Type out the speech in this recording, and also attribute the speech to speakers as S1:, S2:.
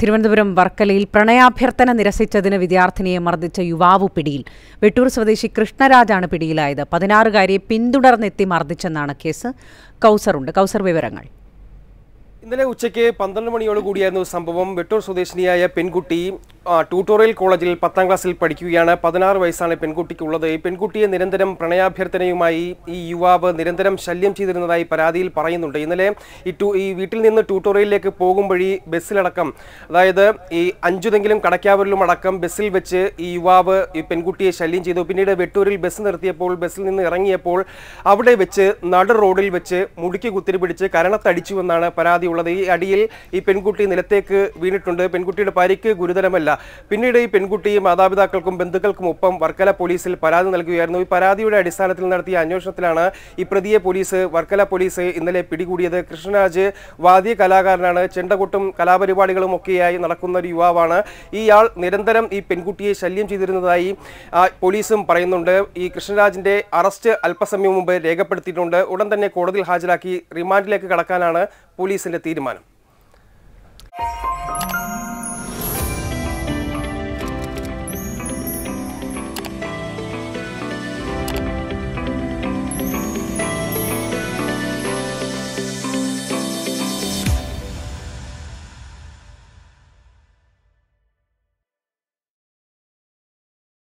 S1: തിരുവനന്തപുരം വർക്കലയിൽ പ്രണയാഭ്യർത്ഥന നിരസിച്ചതിന് വിദ്യാർത്ഥിനിയെ മർദ്ദിച്ച യുവാവ് പിടിയിൽ വെട്ടൂർ സ്വദേശി കൃഷ്ണരാജാണ് പിടിയിലായത് പതിനാറുകാരിയെ പിന്തുടർന്നെത്തി മർദ്ദിച്ചെന്നാണ് കേസ് കൗസറുണ്ട് കൗസർ വിവരങ്ങൾ
S2: ഇന്നലെ ഉച്ചയ്ക്ക് പന്ത്രണ്ട് മണിയോട് കൂടിയായിരുന്നു സംഭവം വെട്ടൂർ സ്വദേശിനിയായ പെൺകുട്ടി ആ, ട്യൂട്ടോറിയൽ കോളേജിൽ പത്താം ക്ലാസ്സിൽ പഠിക്കുകയാണ് പതിനാറ് വയസ്സാണ് പെൺകുട്ടിക്കുള്ളത് ഈ പെൺകുട്ടിയെ നിരന്തരം പ്രണയാഭ്യർത്ഥനയുമായി ഈ യുവാവ് നിരന്തരം ശല്യം ചെയ്തിരുന്നതായി പരാതിയിൽ പറയുന്നുണ്ട് ഇന്നലെ ഈ ടു ഈ വീട്ടിൽ നിന്ന് ട്യൂട്ടോറിയലിലേക്ക് പോകും വഴി ബസ്സിലടക്കം അതായത് ഈ അഞ്ചുതെങ്കിലും കടക്കാവരിലും അടക്കം ബസ്സിൽ വെച്ച് ഈ യുവാവ് ഈ പെൺകുട്ടിയെ ശല്യം ചെയ്തു പിന്നീട് വെട്ടൂരിൽ ബസ് നിർത്തിയപ്പോൾ ബസ്സിൽ നിന്ന് ഇറങ്ങിയപ്പോൾ അവിടെ വെച്ച് നടു റോഡിൽ വെച്ച് മുടുക്കി കുത്തിരി പിടിച്ച് കരണത്തടിച്ചുവെന്നാണ് പരാതിയുള്ളത് ഈ അടിയിൽ ഈ പെൺകുട്ടി നിലത്തേക്ക് വീണിട്ടുണ്ട് പെൺകുട്ടിയുടെ പരിക്ക് ഗുരുതരമല്ല പിന്നീട് ഈ പെൺകുട്ടി മാതാപിതാക്കൾക്കും ബന്ധുക്കൾക്കും ഒപ്പം വർക്കല പോലീസിൽ പരാതി നൽകുകയായിരുന്നു ഈ പരാതിയുടെ അടിസ്ഥാനത്തിൽ നടത്തിയ അന്വേഷണത്തിലാണ് ഈ പ്രതിയെ പോലീസ് വർക്കല പോലീസ് ഇന്നലെ പിടികൂടിയത് കൃഷ്ണരാജ് വാദ്യ കലാകാരനാണ് ചെണ്ടകൊട്ടും കലാപരിപാടികളും ഒക്കെയായി നടക്കുന്ന ഒരു യുവാവാണ് ഇയാൾ നിരന്തരം ഈ പെൺകുട്ടിയെ ശല്യം ചെയ്തിരുന്നതായി ആ, പോലീസും പറയുന്നുണ്ട് ഈ കൃഷ്ണരാജിന്റെ അറസ്റ്റ് അല്പസമയം മുമ്പ് രേഖപ്പെടുത്തിയിട്ടുണ്ട് ഉടൻ തന്നെ കോടതിയിൽ ഹാജരാക്കി റിമാൻഡിലേക്ക് കടക്കാനാണ് പോലീസിന്റെ തീരുമാനം